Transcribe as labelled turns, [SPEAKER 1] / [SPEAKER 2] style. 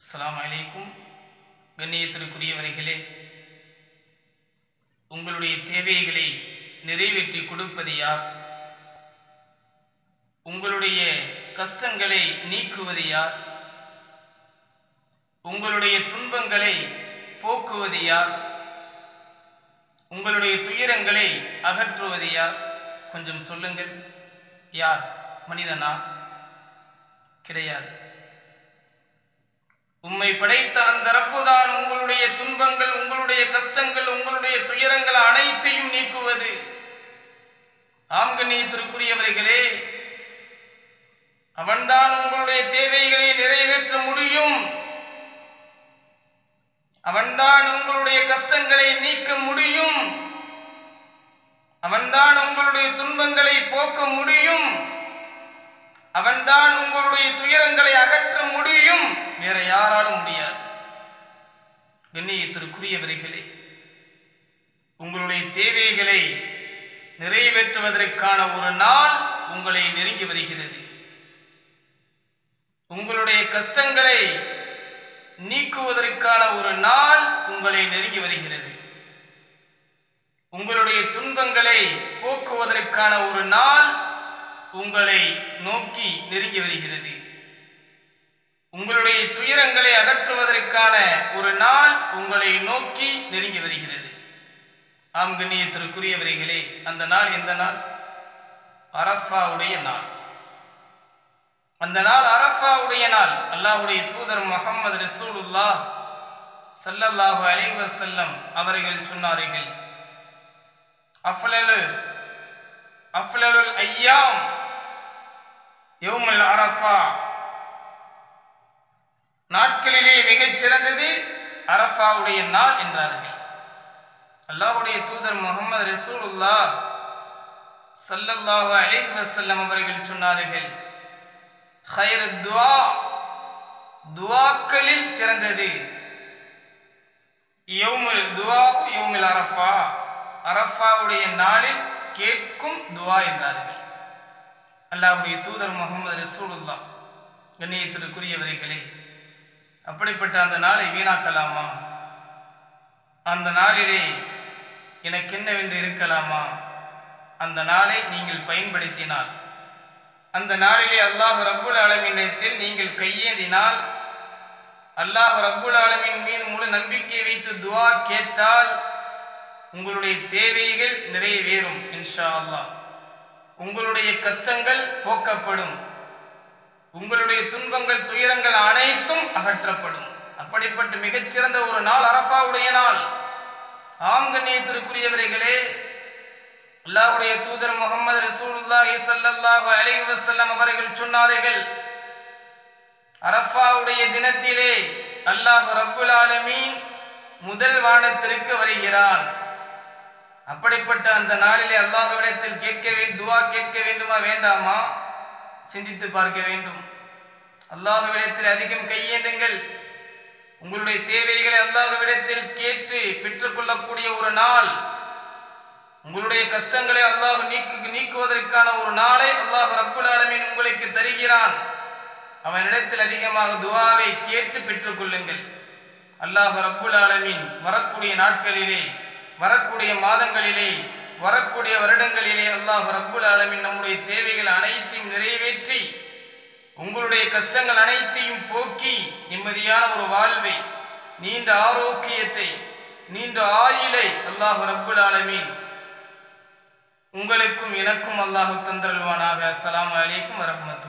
[SPEAKER 1] அஸ்ஸலாமு அலைக்கும் கண்ணியத்திற்குரியவர்களே உங்களுடைய தேவைகளை நிறைவேற்றி கொடுப்பது யார் உங்களுடைய கஷ்டங்களை நீக்குவது யார் உங்களுடைய துன்பங்களை போக்குவது யார் உங்களுடைய துயரங்களை அகற்றுவது யார் கொஞ்சம் சொல்லுங்கள் யார் மனிதனா கிடையாது உம்மை படைத்த அந்த ரப்புதான் உங்களுடைய துன்பங்கள் உங்களுடைய கஷ்டங்கள் உங்களுடைய துயரங்கள் அனைத்தையும் நீக்குவது ஆம்கண்ணியத்திற்குரியவர்களே அவன்தான் உங்களுடைய தேவைகளை நிறைவேற்ற முடியும் அவன்தான் உங்களுடைய கஷ்டங்களை நீக்க முடியும் அவன்தான் உங்களுடைய துன்பங்களை போக்க முடியும் அவன்தான் உங்களுடைய துயரங்களை அகற்ற முடியும் வேற யாராலும் முடியாது கண்ணியத்திற்குரியவர்களே உங்களுடைய தேவைகளை நிறைவேற்றுவதற்கான ஒரு நாள் உங்களை நெருங்கி வருகிறது உங்களுடைய கஷ்டங்களை நீக்குவதற்கான ஒரு நாள் உங்களை நெருங்கி வருகிறது உங்களுடைய துன்பங்களை போக்குவதற்கான ஒரு நாள் உங்களை நோக்கி நெருங்கி வருகிறது உங்களுடைய துயரங்களை அகற்றுவதற்கான ஒரு நாள் உங்களை நோக்கி நெருங்கி வருகிறது ஆம் கண்ணியத்திற்குரியவர்களே அந்த நாள் எந்த நாள் அரஃபாவுடைய நாள் அந்த நாள் அரஃபாவுடைய நாள் அல்லாஹ்வுடைய தூதர் முகமது ரசூலுல்லா சல்லல்லாஹு அலைஹி வஸல்லம் அவர்கள் சொன்னார்கள் அஃலலு அஃலலுல் ஐயாம் யௌமுல் அரஃபா நாட்களிலே மிகச் சிறந்தது அரஃபாவுடைய நாள் என்றார்கள் அல்லாஹ்வுடைய தூதர் முகமது ரசூலுல்லா சல்லல்லாஹு அலைஹி வஸல்லம் அவர்கள் சொன்னார்கள் ஹைர் துவா துவாக்களில் சிறந்தது யௌமுல் துவா யௌமுல் அரஃபா அரஃபாவுடைய நாளில் கேட்கும் துவா என்றார்கள் அல்லாஹ்வுடைய தூதர் முகமது ரசூலுல்லா கண்ணியத்திற்குரியவர்களே அப்படிப்பட்ட அந்த நாளை வீணாக்கலாமா அந்த நாளிலே எனக்கு என்னவென்று இருக்கலாமா அந்த நாளை நீங்கள் பயன்படுத்தினால் அந்த நாளிலே அல்லாஹ் ரப்புல் ஆலமினிடத்தில் நீங்கள் கையேந்தினால் அல்லாஹ் ரப்புல் ஆலமின் மீது முழு நம்பிக்கை வைத்து துவா கேட்டால் உங்களுடைய தேவைகள் நிறைவேறும் இன்ஷா அல்லாஹ் உங்களுடைய கஷ்டங்கள் போக்கப்படும் உங்களுடைய துன்பங்கள் துயரங்கள் அனைத்தும் அகற்றப்படும் அப்படிப்பட்ட மிகச்சிறந்த ஒரு நாள் அரஃபாவுடைய நாள் ஆம் கண்ணியத்திற்குரியவர்களே அல்லாஹ்வுடைய தூதர் முகமது ரசூலுல்லாஹி ஸல்லல்லாஹு அலைஹி வஸல்லம் அவர்கள் சொன்னார்கள் அரஃபாவுடைய தினத்திலே அல்லாஹ் ரப்புல் ஆலமீன் முதல் வானத்திற்கு வருகிறான் அப்படிப்பட்ட அந்த நாளிலே அல்லாஹ்விடத்தில் கேட்க வேண்டும் துவா கேட்க வேண்டுமா வேண்டாமா சிந்தித்து பார்க்க வேண்டும் அல்லாஹ்விடத்தில் அதிகம் கையேந்துங்கள் உங்களுடைய தேவைகளை அல்லாஹ்விடத்தில் கேட்டு பெற்றுக்கொள்ளக்கூடிய ஒரு நாள் உங்களுடைய கஷ்டங்களை அல்லாஹ் நீக்கு நீக்குவதற்கான ஒரு நாளை அல்லாஹ் ரப்புல் ஆலமீன் உங்களுக்கு தருகிறான் அவனிடத்தில் அதிகமாக துவாவை கேட்டு பெற்றுக்கொள்ளுங்கள் அல்லாஹ் ரப்புல் ஆலமீன் வரக்கூடிய நாட்களிலே வரக்கூடிய மாதங்களிலே வரக்கூடிய வருடங்களிலே அல்லாஹ் ரப்புல் ஆலமீன் நம்முடைய தேவைகள் அனைத்தையும் நிறைவேற்றி உங்களுடைய கஷ்டங்கள் அனைத்தையும் போக்கி நிம்மதியான ஒரு வாழ்வை நீண்ட ஆரோக்கியத்தை நீண்ட ஆயுளை அல்லாஹ் ரப்புல் ஆலமீன் உங்களுக்கும் எனக்கும் அல்லாஹு தந்தருள்வானாக அஸ்ஸலாமு அலைக்கும் வரஹ்மத்து